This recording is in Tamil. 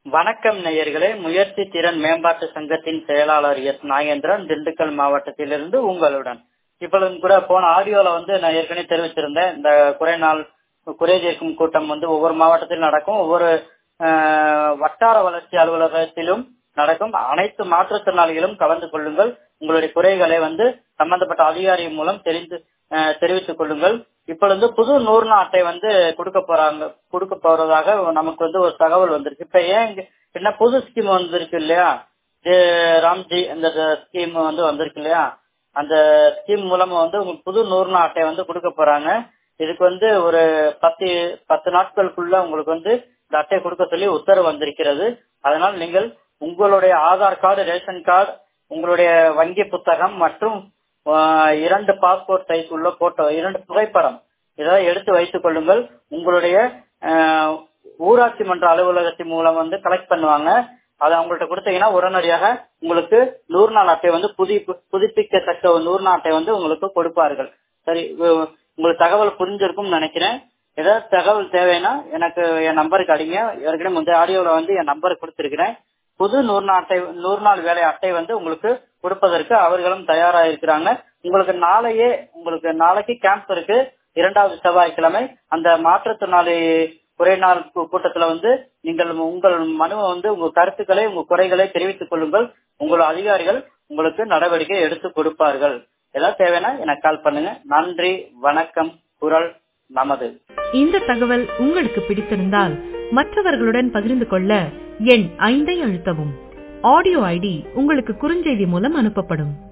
வணக்கம் நேயர்களே முயற்சி திறன் மேம்பாட்டு சங்கத்தின் செயலாளர் எஸ் நாகேந்திரன் திண்டுக்கல் மாவட்டத்திலிருந்து உங்களுடன் இப்பொழுது கூட போன ஆடியோல வந்து நான் ஏற்கனவே தெரிவிச்சிருந்தேன் இந்த குறை நாள் குறை தீர்க்கும் கூட்டம் வந்து ஒவ்வொரு மாவட்டத்திலும் நடக்கும் ஒவ்வொரு ஆஹ், வட்டார வளர்ச்சி அலுவலகத்திலும் நடக்கும் அனைத்து மாற்றுத்திறனாளிகளும் கலந்து கொள்ளுங்கள் உங்களுடைய குறைகளை வந்து சம்பந்தப்பட்ட அதிகாரி மூலம் தெரிந்து ஆஹ், தெரிவித்துக் கொள்ளுங்கள் இப்பொழுது புது நூறு நாள் அட்டை வந்து கொடுக்க போறாங்க கொடுக்க போறதாக நமக்கு வந்து ஒரு தகவல் வந்திருக்கு இப்ப ஏன் இங்க- என்ன புது ஸ்கீம் வந்திருக்கு இல்லையா இது ராம்ஜி அந்த ஸ்கீம் வந்து வந்திருக்கு இல்லையா அந்த ஸ்கீம் மூலமா வந்து உங்களுக்கு புது நூறு நாள் அட்டை வந்து கொடுக்க போறாங்க இதுக்கு வந்து ஒரு பத்து பத்து நாட்களுக்குள்ள உங்களுக்கு வந்து இந்த அட்டை கொடுக்க சொல்லி உத்தரவு வந்திருக்கிறது அதனால் நீங்கள் உங்களுடைய ஆதார் கார்டு ரேஷன் கார்டு உங்களுடைய வங்கி புத்தகம் மற்றும் ஆஹ், இரண்டு பாஸ்போர்ட் சைஸ் உள்ள போட்டோ இரண்டு புகைப்படம் இதை எடுத்து வைத்துக் கொள்ளுங்கள் உங்களுடைய ஆஹ், ஊராட்சி மன்ற அலுவலகத்தின் மூலம் வந்து கலெக்ட் பண்ணுவாங்க அதை அவங்கள்ட்ட கொடுத்தீங்கன்னா உடனடியாக உங்களுக்கு நூறு நாள் அட்டை வந்து புதி புதுப்பிக்கத்தக்க ஒரு நூறு நாள் அட்டை வந்து உங்களுக்கு கொடுப்பார்கள் சரி உ- உங்களுக்கு தகவல் புரிஞ்சிருக்கும்னு நினைக்கிறேன் ஏதாவது தகவல் தேவைன்னா எனக்கு என் நம்பருக்கு அடிங்க ஏற்கனவே முந்தைய ஆடியோல வந்து என் நம்பர் கொடுத்திருக்கிறேன் புது நூறு நாள் அட்டை நூறு நாள் வேலை அட்டை வந்து உங்களுக்கு கொடுப்பதற்கு அவர்களும் தயாரா இருக்கிறாங்க உங்களுக்கு நாளையே உங்களுக்கு நாளைக்கு கேம்ப் இருக்கு இரண்டாவது செவ்வாய்க்கிழமை அந்த மாற்றுத்திறனாளி குறை நாள் கூ- கூட்டத்துல வந்து நீங்கள் உங்கள் மனுவை வந்து உங்க கருத்துக்களை உங்க குறைகளை தெரிவித்துக் கொள்ளுங்கள் உங்கள் அதிகாரிகள் உங்களுக்கு நடவடிக்கை எடுத்து கொடுப்பார்கள் ஏதாவது தேவைன்னா எனக்கு கால் பண்ணுங்க நன்றி வணக்கம் குரல் நமது இந்த தகவல் உங்களுக்கு பிடித்திருந்தால் மற்றவர்களுடன் பகிர்ந்து கொள்ள எண் ஐந்தை அழுத்தவும் ஆடியோ ஐடி உங்களுக்கு குறுஞ்செய்தி மூலம் அனுப்பப்படும்